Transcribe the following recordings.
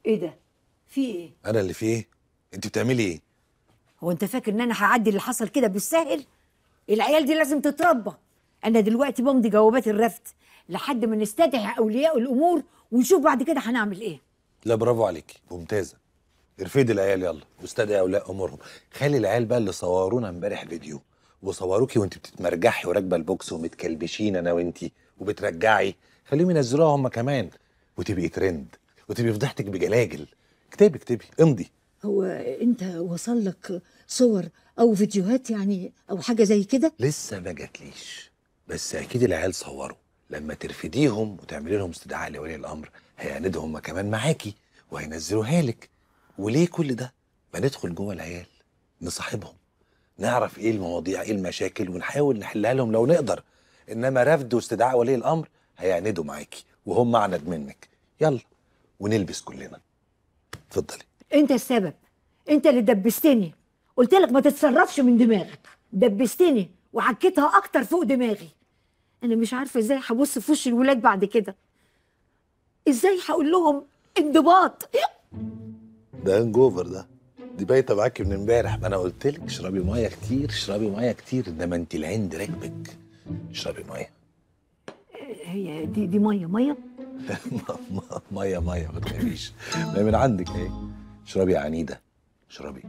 ايه ده في ايه انا اللي فيه انت بتعملي ايه هو انت فاكر ان انا هعدي اللي حصل كده بالسهل العيال دي لازم تتربى انا دلوقتي بمضي جوابات الرفض لحد ما نستدعي اولياء الامور ونشوف بعد كده هنعمل ايه لا برافو عليكي ممتازه ارفدي العيال يلا واستدعي اولياء امورهم خلي العيال بقى اللي صورونا امبارح فيديو وصوروكي وانت بتتمرجحي وراكبه البوكس ومتكلبشين انا وانتي وبترجعي خليهم ينزلوها هم كمان وتبقي ترند وتبقي فضحتك بجلاجل اكتبي اكتبي امضي هو انت وصل لك صور او فيديوهات يعني او حاجه زي كده لسه ما جاتليش بس اكيد العيال صوروا لما ترفديهم وتعملي لهم استدعاء لولي الامر هيعندوا هم كمان معاكي وهينزلوها لك وليه كل ده ما ندخل جوه العيال نصاحبهم نعرف ايه المواضيع ايه المشاكل ونحاول نحلها لهم لو نقدر انما رفض واستدعاء ولي الامر هيعندوا معاكي وهم اعند منك يلا ونلبس كلنا اتفضلي انت السبب انت اللي دبستني قلت لك ما تتصرفش من دماغك دبستني وعكيتها اكتر فوق دماغي انا مش عارفه ازاي هبص في وش الولاد بعد كده ازاي هقول لهم انضباط ده هانج اوفر ده دي بايته معاكي من امبارح ما انا قلت لك اشربي ميه كتير اشربي ميه كتير انما انت العند راكبك اشربي ميه هي دي دي ميه ميه ميه ميه ما تخافيش ما من عندك اهي اشربي يا عنيده اشربي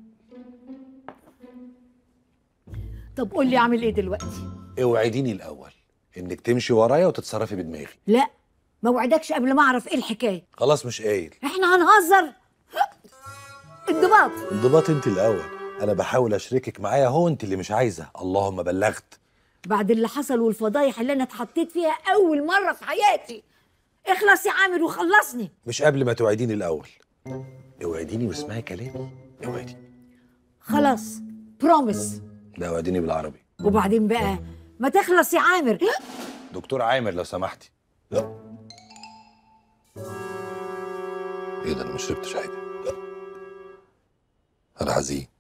طب قول لي اعمل ايه دلوقتي اوعديني الاول انك تمشي ورايا وتتصرفي بدماغي لا ما وعدكش قبل ما اعرف ايه الحكايه خلاص مش قايل احنا هنهزر انضباط انضباط انت الاول انا بحاول اشركك معايا هو انت اللي مش عايزه اللهم بلغت بعد اللي حصل والفضايح اللي انا اتحطيت فيها اول مره في حياتي اخلص يا عامر وخلصني مش قبل ما توعديني الاول اوعديني واسمعي كلامي اوعدي خلاص بروميس لا اوعديني بالعربي وبعدين بقى ما تخلص يا عامر دكتور عامر لو سمحتي لا ايه ده انا ما شربتش حاجه لا انا حزين